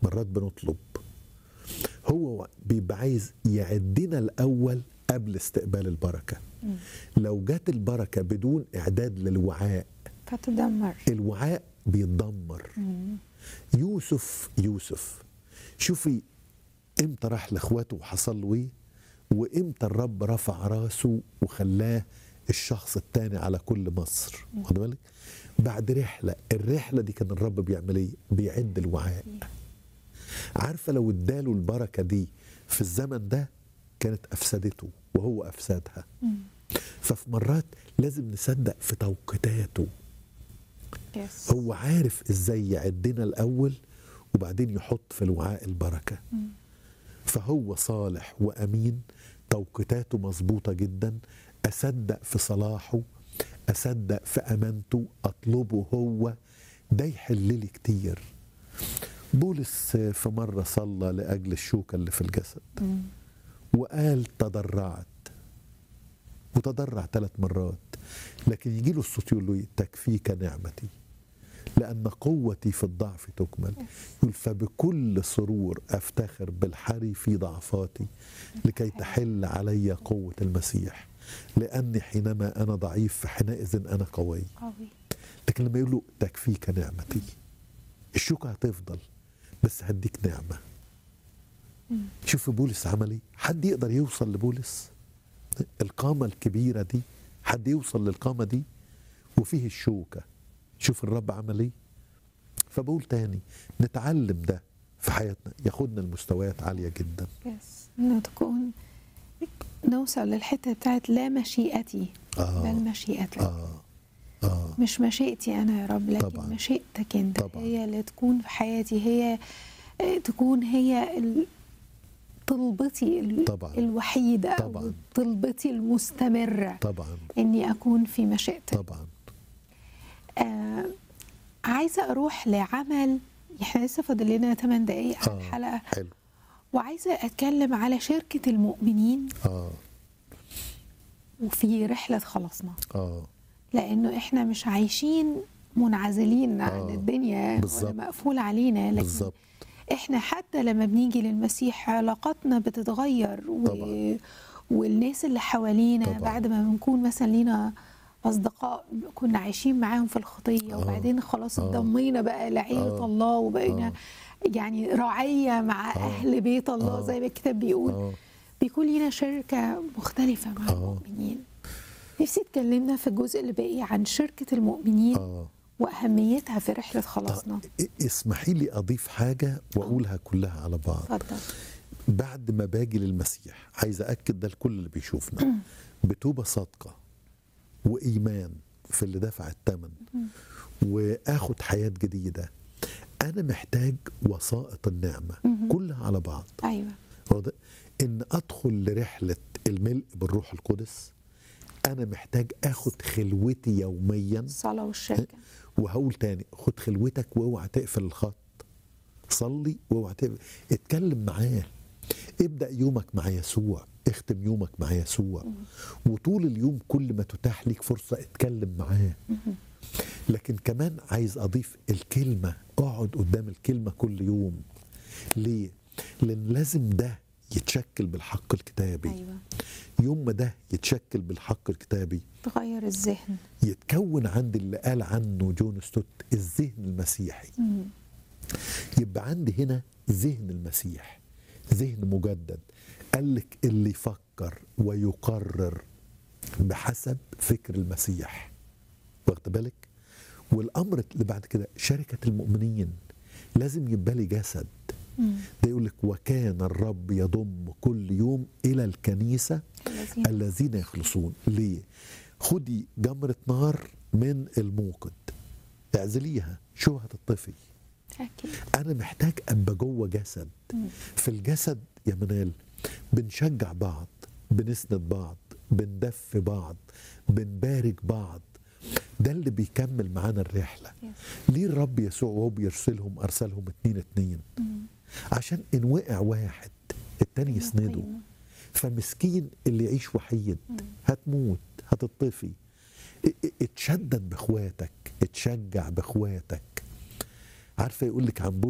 مرات بنطلب هو بيبقى عايز يعدنا الاول قبل استقبال البركه مم. لو جت البركه بدون اعداد للوعاء فتدمر الوعاء بيتدمر مم. يوسف يوسف شوفي امتى راح لاخواته وحصل له ايه وامتى الرب رفع راسه وخلاه الشخص الثاني على كل مصر واخد بالك بعد رحله الرحله دي كان الرب بيعمل ايه بيعد الوعاء عارفه لو اداله البركه دي في الزمن ده كانت افسدته وهو افسدها مم. ففي مرات لازم نصدق في توقيتاته يس هو عارف ازاي يعدنا الاول وبعدين يحط في الوعاء البركه مم. فهو صالح وامين توقيتاته مظبوطه جدا اصدق في صلاحه اصدق في امانته اطلبه هو ده يحل لي كتير بولس في مره صلى لاجل الشوكه اللي في الجسد مم. وقال تضرعت وتضرع ثلاث مرات لكن يجي له الصوت يقول له إيه؟ تكفيك نعمتي لأن قوتي في الضعف تكمل يقول فبكل سرور أفتخر بالحري في ضعفاتي لكي تحل علي قوة المسيح لأني حينما أنا ضعيف فحينئذ أنا قوي قوي لكن لما يقول له تكفيك نعمتي الشوكة هتفضل بس هديك نعمة مم. شوف بولس عمل ايه حد يقدر يوصل لبولس القامة الكبيرة دي حد يوصل للقامة دي وفيه الشوكة شوف الرب عمل ايه فبقول تاني نتعلم ده في حياتنا ياخدنا لمستويات عالية جدا يس انه تكون نوصل للحته بتاعت لا مشيئتي آه. بل مشيئتك اه اه مش مشيئتي انا يا رب لكن طبعاً. مشيئتك انت طبعاً. هي اللي تكون في حياتي هي آه، تكون هي ال- طلبتي ال- طبعاً. الوحيده طبعاً. او طلبتي المستمره طبعا اني اكون في مشيئتك طبعا آه عايزه اروح لعمل احنا لسه فاضل لنا 8 دقائق على آه. الحلقه حلو وعايزه اتكلم على شركه المؤمنين اه وفي رحله خلاصنا اه لانه احنا مش عايشين منعزلين عن آه. الدنيا ولا بالظبط. مقفول علينا لكن بالظبط احنا حتى لما بنيجي للمسيح علاقاتنا بتتغير و... طبعاً. والناس اللي حوالينا طبعاً. بعد ما بنكون مثلا لينا اصدقاء كنا عايشين معاهم في الخطيه آه. وبعدين خلاص آه. اتضمينا بقى لعيله آه. الله وبقينا آه. يعني رعيه مع آه. اهل بيت الله آه. زي ما الكتاب بيقول اه بيكون لينا شركه مختلفه مع آه. المؤمنين نفسي اتكلمنا في الجزء اللي باقي عن شركه المؤمنين اه واهميتها في رحله خلاصنا طب اسمحي لي اضيف حاجه واقولها كلها على بعض اتفضل بعد ما باجي للمسيح عايز أأكد ده لكل اللي بيشوفنا بتوبة صادقة وإيمان في اللي دفع الثمن وآخد حياة جديدة أنا محتاج وسائط النعمة مهم. كلها على بعض ايوه واضح؟ إن أدخل لرحلة الملء بالروح القدس أنا محتاج آخد خلوتي يوميا الصلاه والشركه وهقول تاني خد خلوتك واوعى تقفل الخط صلي واوعى تقفل اتكلم معاه ابدا يومك مع يسوع اختم يومك مع يسوع وطول اليوم كل ما تتاح ليك فرصه اتكلم معاه لكن كمان عايز اضيف الكلمه اقعد قدام الكلمه كل يوم ليه لان لازم ده يتشكل بالحق الكتابي ايوه يوم ما ده يتشكل بالحق الكتابي تغير الذهن يتكون عندي اللي قال عنه جون ستوت الذهن المسيحي مم. يبقى عندي هنا ذهن المسيح ذهن مجدد قال لك اللي يفكر ويقرر بحسب فكر المسيح واخد بالك والامر اللي بعد كده شركه المؤمنين لازم يبقى لي جسد مم. ده يقول لك وكان الرب يضم كل يوم الى الكنيسه الذين الذين يخلصون ليه خدي جمرة نار من الموقد اعزليها شو هتطفي اكيد انا محتاج ابقى جوه جسد مم. في الجسد يا منال بنشجع بعض بنسند بعض بندفي بعض بنبارك بعض ده اللي بيكمل معانا الرحلة يس. ليه الرب يسوع وهو بيرسلهم أرسلهم اتنين اتنين مم. عشان إن وقع واحد التاني يسنده قيمة. فمسكين اللي يعيش وحيد هتموت هتطفي ا- ا- اتشدد باخواتك اتشجع باخواتك عارفه يقول لك عن